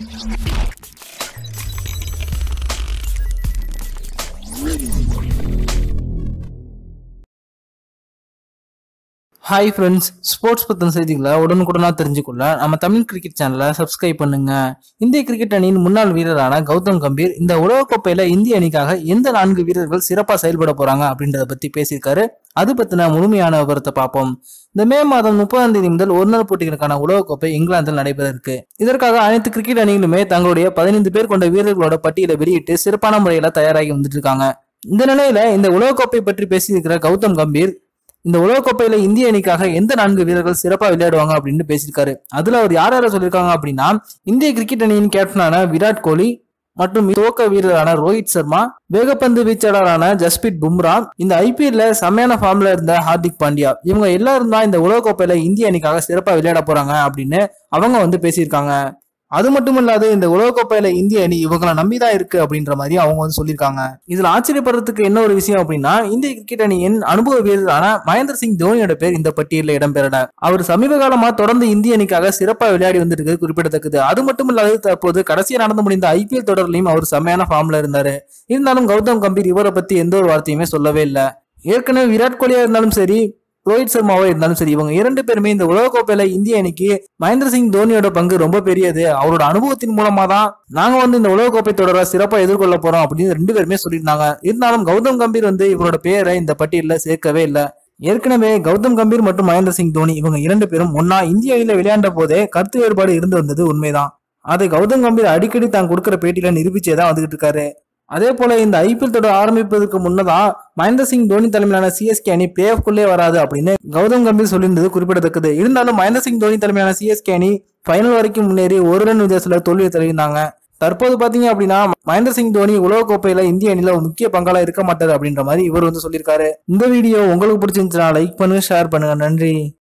hi friends sports பற்றின செய்திகளை உடனுக்குடனா தெரிஞ்சுக்கொள்ள நம்ம தமிழ் கிரிக்கெட் சேனலை சப்ஸ்கிரைப் பண்ணுங்க இந்திய கிரிக்கெட் அணியின் முன்னாள் வீரரான கௌதம் கம்பீர் இந்த உலகக்கோப்பையில இந்திய அணிக்காக எந்த நான்கு வீரர்கள் சிறப்பாக செயல்பட போறாங்க அப்படின்றத பத்தி பேசியிருக்காரு அது பத்தின முழுமையான விவரத்தை பார்ப்போம் இந்த மே மாதம் முப்பதாம் தேதி முதல் ஒரு நாள் போட்டிகளுக்கான உலகக்கோப்பை இங்கிலாந்தில் நடைபெற இருக்கு இதற்காக அனைத்து கிரிக்கெட் அணிகளுமே தங்களுடைய பதினைந்து பேர் கொண்ட வீரர்களோட பட்டியலை வெளியிட்டு சிறப்பான முறையில தயாராகி வந்துட்டு இருக்காங்க இந்த நிலையில இந்த உலகக்கோப்பை பற்றி பேசியிருக்கிற கௌதம் கம்பீர் இந்த உலகக்கோப்பையில இந்திய அணிக்காக எந்த நான்கு வீரர்கள் சிறப்பா விளையாடுவாங்க அப்படின்னு பேசியிருக்காரு அதுல அவர் யார் யாரை சொல்லியிருக்காங்க அப்படின்னா இந்திய கிரிக்கெட் அணியின் கேப்டனான விராட் கோலி மற்றும் துவக்க வீரரான ரோஹித் சர்மா வேகப்பந்து வீச்சாளரான ஜஸ்பிரித் பும்ரா இந்த ஐபிஎல்ல செம்மையான ஃபார்ம்ல இருந்த ஹார்திக் பாண்டியா இவங்க எல்லாரும் தான் இந்த உலகக்கோப்பையில இந்திய அணிக்காக சிறப்பா விளையாட போறாங்க அப்படின்னு அவங்க வந்து பேசியிருக்காங்க அது மட்டும் இல்லாது இந்த உலகக்கோப்பையில இந்திய அணி இவங்களை நம்பிதான் இருக்கு அப்படின்ற மாதிரி அவங்க வந்து சொல்லியிருக்காங்க இதுல ஆச்சரியப்படுறதுக்கு என்ன ஒரு விஷயம் அப்படின்னா இந்திய கிரிக்கெட் அணியின் அனுபவ வீரரான மகேந்திர சிங் தோனியோட பேர் இந்த பட்டியலில் இடம்பெறல அவர் சமீப காலமா தொடர்ந்து இந்திய அணிக்காக சிறப்பா விளையாடி வந்திருக்கு குறிப்பிடத்தக்கது அது மட்டும் இல்லாது தற்போது கடைசியா நடந்து முடிந்த ஐபிஎல் தொடர்லையும் அவர் செம்மையான ஃபார்ம்ல இருந்தாரு இருந்தாலும் கௌதம் கம்பீர் இவரை பத்தி எந்த ஒரு வார்த்தையுமே சொல்லவே இல்லை ஏற்கனவே விராட் கோலியா இருந்தாலும் சரி ரோஹித் சர்மாவா இருந்தாலும் சரி இவங்க இரண்டு பேருமே இந்த உலகக்கோப்பையில இந்திய அணிக்கு மகேந்திர சிங் தோனியோட பங்கு ரொம்ப பெரியது அவரோட அனுபவத்தின் மூலமா தான் நாங்க வந்து இந்த உலகக்கோப்பை தொடரை சிறப்பா எதிர்கொள்ள போறோம் அப்படின்னு ரெண்டு பேருமே சொல்லியிருந்தாங்க இருந்தாலும் கௌதம் கம்பீர் வந்து இவரோட பேரை இந்த பட்டியலில் சேர்க்கவே இல்லை ஏற்கனவே கௌதம் கம்பீர் மற்றும் மகேந்திர சிங் தோனி இவங்க இரண்டு பேரும் ஒன்னா இந்திய அணியில விளையாண்ட போதே கருத்து வேறுபாடு இருந்து வந்தது உண்மைதான் அதை கௌதம் கம்பீர் அடிக்கடி தான் கொடுக்கிற பேட்டியில நிரூபிச்சே தான் வந்துகிட்டு இருக்காரு அதே போல இந்த ஐபிஎல் தொடர் ஆரம்பிப்பதற்கு முன்னதான் மகேந்திர சிங் தோனி தலைமையிலான சிஎஸ்கே அணி பிளே குள்ளே வராது அப்படின்னு கௌதம் கம்பீர் சொல்லியிருந்தது குறிப்பிடத்தக்கது இருந்தாலும் மகேந்திர சிங் தோனி தலைமையிலான சிஎஸ்கே அணி ஃபைனல் வரைக்கும் முன்னேறி ஒரு ரன் வித்தியாசத்துல தோல்வியை தருகின்றாங்க தற்போது பாத்தீங்க அப்படின்னா மகேந்திர சிங் தோனி உலகக்கோப்பையில இந்திய அணியில ஒரு முக்கிய பங்காளா இருக்க மாட்டாரு அப்படின்ற மாதிரி இவர் வந்து சொல்லியிருக்காரு இந்த வீடியோ உங்களுக்கு பிடிச்சிருந்துச்சுன்னா லைக் பண்ணுங்க ஷேர் பண்ணுங்க நன்றி